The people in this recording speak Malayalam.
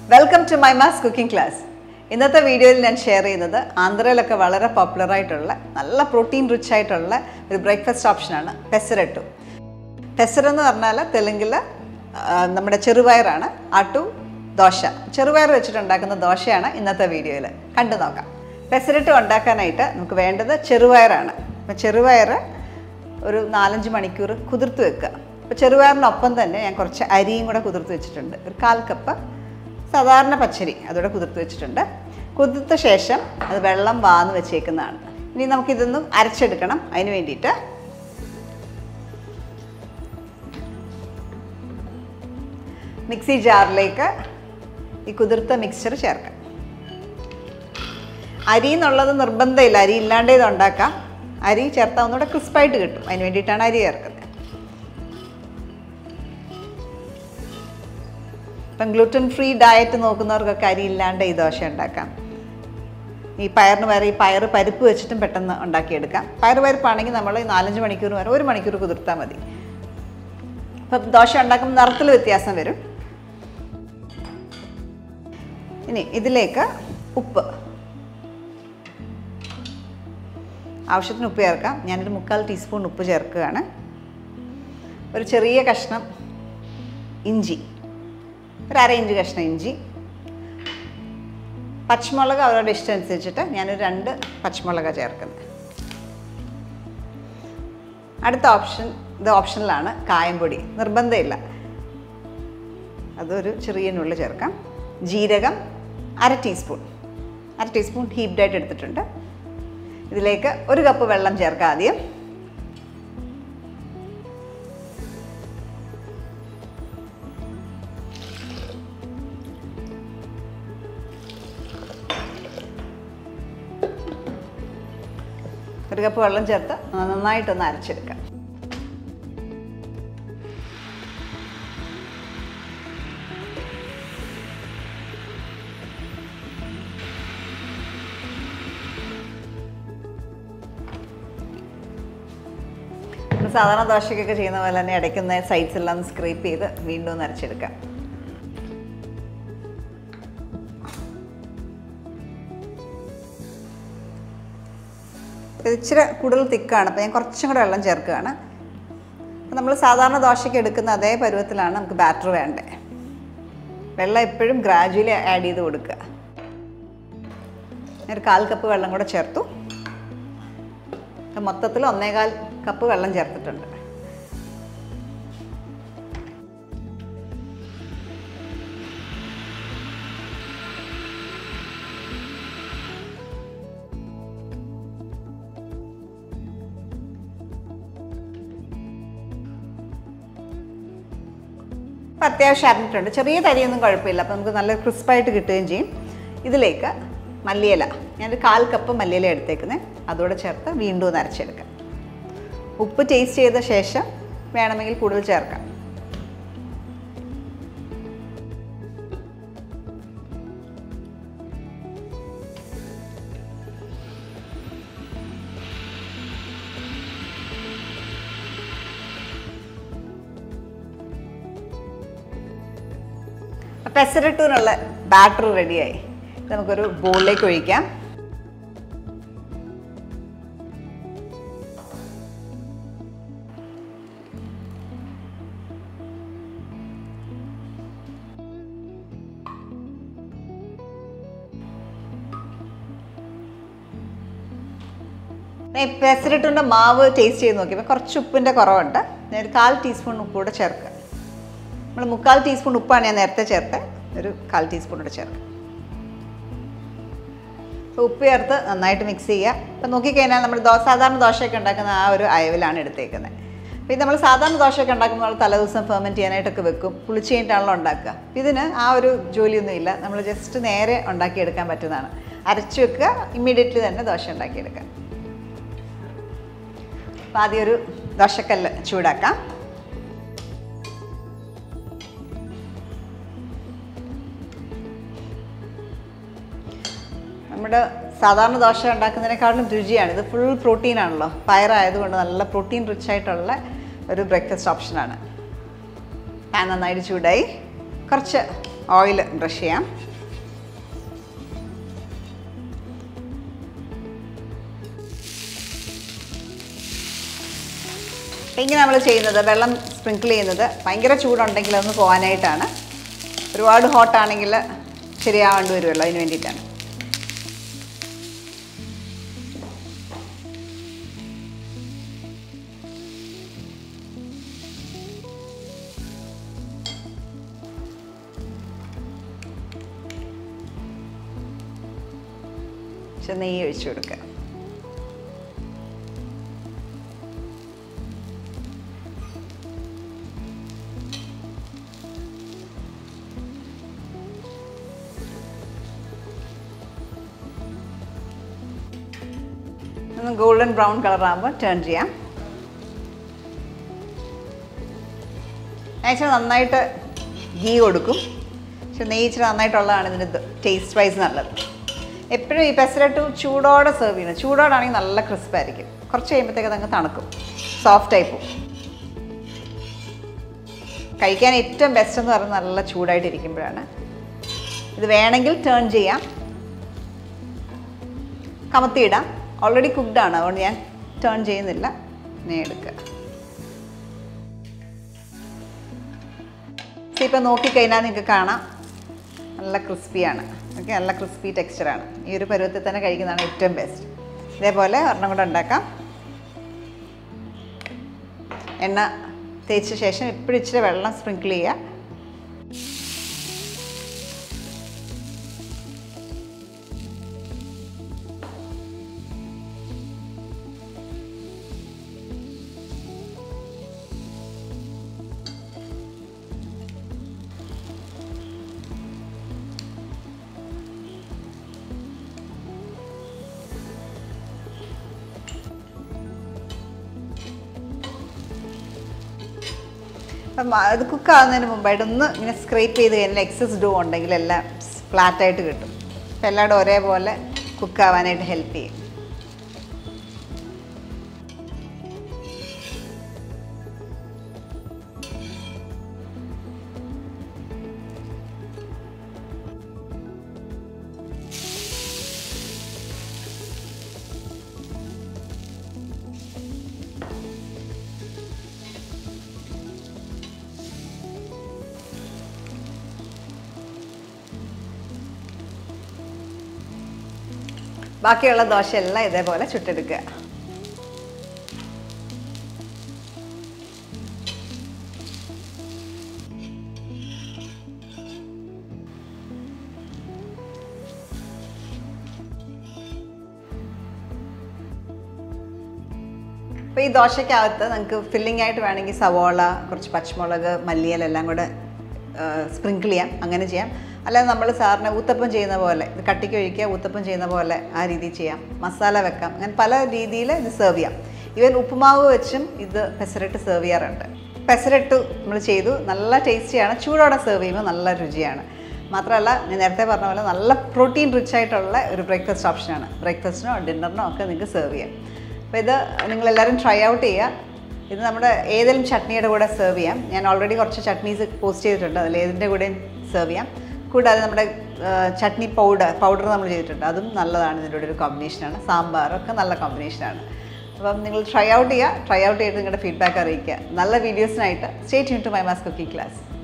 welcome to my ma's cooking class ഇന്നത്തെ വീഡിയോയിൽ ഞാൻ ഷെയർ ചെയ്യുന്നത് ആന്ധ്രയിലൊക്കെ വളരെ പോപ്പുലർ ആയിട്ടുള്ള നല്ല പ്രോട്ടീൻ റിച്ച് ആയിട്ടുള്ള ഒരു ബ്രേക്ക്ഫാസ്റ്റ് ഓപ്ഷനാണ് പെസരട്ടു പെസരെന്ന് പറഞ്ഞാൽ തെലുങ്കിൽ ആ, നമ്മുടെ ചെറുപയറാണ് ആട്ടു ദോശ ചെറുപയർ വെച്ചിട്ടുണ്ടാക്കുന്ന ദോശയാണ് ഇന്നത്തെ വീഡിയോയിൽ കണ്ടു നോക്കാം പെസരട്ട് ഉണ്ടാക്കാനായിട്ട് നമുക്ക് വേണ്ടത് ചെറുപയറാണ് അപ്പോൾ ചെറുപയർ ഒരു നാലഞ്ച് മണിക്കൂർ കുതിർത്ത് വെക്കുക അപ്പോൾ ചെറുപയറിനൊപ്പം തന്നെ ഞാൻ കുറച്ച് അരിയും കൂടെ കുതിർത്ത് വെച്ചിട്ടുണ്ട് ഒരു കാൽ കപ്പ് സാധാരണ പച്ചരി അതോടെ കുതിർത്ത് വെച്ചിട്ടുണ്ട് കുതിർത്ത ശേഷം അത് വെള്ളം വാന്ന് വെച്ചേക്കുന്നതാണ് ഇനി നമുക്കിതൊന്നും അരച്ചെടുക്കണം അതിന് വേണ്ടിയിട്ട് മിക്സി ജാറിലേക്ക് ഈ കുതിർത്ത മിക്സ്ചർ ചേർക്കാം അരി എന്നുള്ളത് നിർബന്ധമില്ല അരി ഇല്ലാണ്ടേ ഇത് ഉണ്ടാക്കാം അരി ചേർത്താൽ ഒന്നുകൂടെ ക്രിസ്പായിട്ട് കിട്ടും അതിന് വേണ്ടിയിട്ടാണ് അരി ചേർക്കുന്നത് ഇപ്പം ഗ്ലൂട്ടൻ ഫ്രീ ഡയറ്റ് നോക്കുന്നവർക്കൊക്കെ അരി ഇല്ലാണ്ട് ഈ ദോശ ഉണ്ടാക്കാം ഈ പയറിന് വരെ ഈ പയർ പരിപ്പ് വെച്ചിട്ടും പെട്ടെന്ന് ഉണ്ടാക്കിയെടുക്കാം പയർ പരിപ്പാണെങ്കിൽ നമ്മൾ ഈ നാലഞ്ച് മണിക്കൂർ വരെ ഒരു മണിക്കൂർ കുതിർത്താൽ മതി അപ്പം ദോശ ഉണ്ടാക്കുമ്പോൾ നിറത്തിൽ വ്യത്യാസം വരും ഇനി ഇതിലേക്ക് ഉപ്പ് ആവശ്യത്തിന് ഉപ്പ് ചേർക്കാം ഞാനൊരു മുക്കാൽ ടീസ്പൂൺ ഉപ്പ് ചേർക്കുകയാണ് ഒരു ചെറിയ കഷ്ണം ഇഞ്ചി ഒരു അര ഇഞ്ച് കഷ്ണം ഇഞ്ചി പച്ചമുളക് അവരുടെ ഇഷ്ടം അനുസരിച്ചിട്ട് ഞാനൊരു രണ്ട് പച്ചമുളക് ചേർക്കുന്നത് അടുത്ത ഓപ്ഷൻ ഇത് ഓപ്ഷനിലാണ് കായംപൊടി നിർബന്ധമില്ല അതൊരു ചെറിയ നുള്ളി ചേർക്കാം ജീരകം അര ടീസ്പൂൺ അര ടീസ്പൂൺ ഹീപ്ഡായിട്ട് എടുത്തിട്ടുണ്ട് ഇതിലേക്ക് ഒരു കപ്പ് വെള്ളം ചേർക്കാം ആദ്യം ഒരു കപ്പ് വെള്ളം ചേർത്ത് നന്നായിട്ടൊന്ന് അരച്ചെടുക്കാം നമ്മൾ സാധാരണ ദോശയ്ക്കൊക്കെ ചെയ്യുന്ന പോലെ തന്നെ ഇടയ്ക്കുന്ന സൈഡ്സ് എല്ലാം സ്ക്രേപ്പ് ചെയ്ത് വീണ്ടും ഒന്ന് അരച്ചെടുക്കാം ഇത് ഇച്ചിരി കൂടുതൽ തിക്കാണ് അപ്പോൾ ഞാൻ കുറച്ചും കൂടെ വെള്ളം ചേർക്കുകയാണ് അപ്പോൾ നമ്മൾ സാധാരണ ദോശയ്ക്ക് എടുക്കുന്ന അതേ പരുവത്തിലാണ് നമുക്ക് ബാറ്റർ വേണ്ടത് വെള്ളം എപ്പോഴും ഗ്രാജുവലി ആഡ് ചെയ്ത് കൊടുക്കുക ഞാൻ ഒരു കാൽ കപ്പ് വെള്ളം കൂടെ ചേർത്തു മൊത്തത്തിൽ ഒന്നേകാൽ കപ്പ് വെള്ളം ചേർത്തിട്ടുണ്ട് അപ്പം അത്യാവശ്യം അരിഞ്ഞിട്ടുണ്ട് ചെറിയ തരിയൊന്നും കുഴപ്പമില്ല അപ്പം നമുക്ക് നല്ല ക്രിസ്പായിട്ട് കിട്ടുകയും ചെയ്യും ഇതിലേക്ക് മല്ലിയില ഞാനൊരു കാൽ കപ്പ് മല്ലിയില എടുത്തേക്കുന്നത് അതോടെ ചേർത്ത് വീണ്ടും ഒന്ന് അരച്ചെടുക്കാം ഉപ്പ് ടേസ്റ്റ് ചെയ്ത ശേഷം വേണമെങ്കിൽ കൂടുതൽ ചേർക്കാം പെസരട്ടൂനുള്ള ബാറ്റർ റെഡിയായി ഇത് നമുക്കൊരു ബോളിലേക്ക് ഒഴിക്കാം പെസരട്ടിൻ്റെ മാവ് ടേസ്റ്റ് ചെയ്ത് നോക്കിയപ്പോൾ കുറച്ച് ഉപ്പിൻ്റെ കുറവുണ്ട് ഞാൻ ഒരു കാൽ ടീസ്പൂൺ ഉപ്പ് കൂടെ ചേർക്കുക നമ്മൾ മുക്കാൽ ടീസ്പൂൺ ഉപ്പാണ് ഞാൻ നേരത്തെ ചേർത്തത് ഒരു കാൽ ടീസ്പൂൺ കൂടെ ചേർക്കുക അപ്പോൾ ഉപ്പ് ചേർത്ത് നന്നായിട്ട് മിക്സ് ചെയ്യുക അപ്പോൾ നോക്കിക്കഴിഞ്ഞാൽ നമ്മൾ ദോ സാധാരണ ദോശയൊക്കെ ഉണ്ടാക്കുന്ന ആ ഒരു അയവിലാണ് എടുത്തേക്കുന്നത് അപ്പോൾ ഇത് നമ്മൾ സാധാരണ ദോശയൊക്കെ ഉണ്ടാക്കുമ്പോൾ നമ്മൾ തലേദിവസം ഫെർമെൻറ്റ് ചെയ്യാനായിട്ടൊക്കെ വെക്കും പുളിച്ച് കഴിഞ്ഞിട്ടാണല്ലോ ഉണ്ടാക്കുക അപ്പോൾ ഇതിന് ആ ഒരു ജോലിയൊന്നും ഇല്ല നമ്മൾ ജസ്റ്റ് നേരെ ഉണ്ടാക്കിയെടുക്കാൻ പറ്റുന്നതാണ് അരച്ച് വെക്കുക ഇമ്മീഡിയറ്റ്ലി തന്നെ ദോശ ഉണ്ടാക്കിയെടുക്കുക അപ്പോൾ ആദ്യം ഒരു ദോശക്കല്ല് ചൂടാക്കാം നമ്മുടെ സാധാരണ ദോശ ഉണ്ടാക്കുന്നതിനേക്കാളും രുചിയാണ് ഇത് ഫുൾ പ്രോട്ടീൻ ആണല്ലോ പയറായതുകൊണ്ട് നല്ല പ്രോട്ടീൻ റിച്ച് ആയിട്ടുള്ള ഒരു ബ്രേക്ക്ഫാസ്റ്റ് ഓപ്ഷനാണ് പാൻ നന്നായിട്ട് ചൂടായി കുറച്ച് ഓയിൽ ബ്രഷ് ചെയ്യാം അപ്പം ഇങ്ങനെ നമ്മൾ ചെയ്യുന്നത് വെള്ളം സ്പ്രിങ്കിൾ ചെയ്യുന്നത് ഭയങ്കര ചൂടുണ്ടെങ്കിൽ അതൊന്ന് പോകാനായിട്ടാണ് ഒരുപാട് ഹോട്ടാണെങ്കിൽ ശരിയാവേണ്ടി വരുമല്ലോ അതിന് വേണ്ടിയിട്ടാണ് പക്ഷെ നെയ്യ് ഒഴിച്ചു കൊടുക്കുക ഒന്ന് ഗോൾഡൻ ബ്രൗൺ കളർ ആകുമ്പോൾ ടേൺ ചെയ്യാം ഞാൻ ഇച്ചിരി നന്നായിട്ട് ഗീ കൊടുക്കും പക്ഷെ നെയ്യ് ഇച്ചിരി നന്നായിട്ടുള്ളതാണ് ഇതിന് ടേസ്റ്റ് വൈസ് നല്ലത് എപ്പോഴും ഈ പെസരട്ട് ചൂടോടെ സെർവ് ചെയ്യണം ചൂടോടാണെങ്കിൽ നല്ല ക്രിസ്പ് ആയിരിക്കും കുറച്ച് കഴിയുമ്പോഴത്തേക്ക് അതങ്ങ് തണുക്കും സോഫ്റ്റ് ആയി പോകും കഴിക്കാൻ ഏറ്റവും ബെസ്റ്റ് എന്ന് പറയുന്നത് നല്ല ചൂടായിട്ടിരിക്കുമ്പോഴാണ് ഇത് വേണമെങ്കിൽ ടേൺ ചെയ്യാം കമത്തിയിടാം ഓൾറെഡി കുക്ക്ഡ് ആണ് അതുകൊണ്ട് ഞാൻ ടേൺ ചെയ്യുന്നില്ല ഇനി എടുക്കുക ഇപ്പം നോക്കിക്കഴിഞ്ഞാൽ നിങ്ങൾക്ക് കാണാം നല്ല ക്രിസ്പിയാണ് ഓക്കെ നല്ല ക്രിസ്പി ടെക്സ്ചറാണ് ഈ ഒരു പരുവത്തിൽ തന്നെ കഴിക്കുന്നതാണ് ഏറ്റവും ബെസ്റ്റ് ഇതേപോലെ ഒരെണ്ണം കൂടെ ഉണ്ടാക്കാം എണ്ണ തേച്ച ശേഷം ഇപ്പോഴും ഇച്ചിരി വെള്ളം സ്പ്രിങ്കിൾ ചെയ്യുക അപ്പം അത് കുക്ക് ആവുന്നതിന് മുമ്പായിട്ട് ഒന്ന് ഇങ്ങനെ സ്ക്രേപ്പ് ചെയ്ത് കഴിഞ്ഞാൽ എക്സസ് ഡോ ഉണ്ടെങ്കിൽ എല്ലാം ഫ്ലാറ്റായിട്ട് കിട്ടും അപ്പം എല്ലായിടും ഒരേപോലെ കുക്ക് ആവാനായിട്ട് ഹെൽപ്പ് ചെയ്യും ബാക്കിയുള്ള ദോശയെല്ലാം ഇതേപോലെ ചുട്ടെടുക്കുക അപ്പോൾ ഈ ദോശയ്ക്കകത്ത് നമുക്ക് ഫില്ലിംഗ് ആയിട്ട് വേണമെങ്കിൽ സവോള കുറച്ച് പച്ചമുളക് മല്ലിയില എല്ലാം കൂടെ സ്പ്രിങ്കിൾ ചെയ്യാം അങ്ങനെ ചെയ്യാം അല്ലാതെ നമ്മൾ സാറിന് ഊത്തപ്പം ചെയ്യുന്ന പോലെ ഇത് കട്ടിക്ക് ഒഴിക്കുക ഊത്തപ്പം ചെയ്യുന്ന പോലെ ആ രീതിയിൽ ചെയ്യാം മസാല വെക്കാം അങ്ങനെ പല രീതിയിൽ ഇത് സെർവ് ചെയ്യാം ഈവൻ ഉപ്പുമാവ് വെച്ചും ഇത് പെസരട്ട് സെർവ് ചെയ്യാറുണ്ട് പെസരട്ട് നമ്മൾ ചെയ്തു നല്ല ടേസ്റ്റിയാണ് ചൂടോടെ സെർവ് ചെയ്യുമ്പോൾ നല്ല രുചിയാണ് മാത്രമല്ല ഞാൻ നേരത്തെ പറഞ്ഞ പോലെ നല്ല പ്രോട്ടീൻ റിച്ച് ആയിട്ടുള്ള ഒരു ബ്രേക്ക്ഫാസ്റ്റ് ഓപ്ഷനാണ് ബ്രേക്ക്ഫാസ്റ്റിനോ ഡിന്നറിനോ ഒക്കെ നിങ്ങൾക്ക് സെർവ് ചെയ്യാം അപ്പോൾ ഇത് നിങ്ങളെല്ലാവരും ട്രൈ ഔട്ട് ചെയ്യുക ഇത് നമ്മുടെ ഏതെങ്കിലും ചട്നിയുടെ കൂടെ സെർവ് ചെയ്യാം ഞാൻ ഓൾറെഡി കുറച്ച് ചട്നീസ് പോസ്റ്റ് ചെയ്തിട്ടുണ്ട് അതിൽ ഏതിൻ്റെ കൂടെയും സെർവ് ചെയ്യാം കൂടാതെ നമ്മുടെ ആ, ചട്നി പൗഡർ പൗഡർ നമ്മൾ ചെയ്തിട്ടുണ്ട് അതും നല്ലതാണ് ഇതിൻ്റെ കൂടെ ഒരു കോമ്പിനേഷനാണ് സാമ്പാറൊക്കെ നല്ല കോമ്പിനേഷനാണ് അപ്പം നിങ്ങൾ ട്രൈ ഔട്ട് ചെയ്യുക ട്രൈ ഔട്ട് ചെയ്തിട്ട് നിങ്ങളുടെ ഫീഡ്ബാക്ക് അറിയിക്കുക നല്ല വീഡിയോസിനായിട്ട് stay tune to my ma's cooking class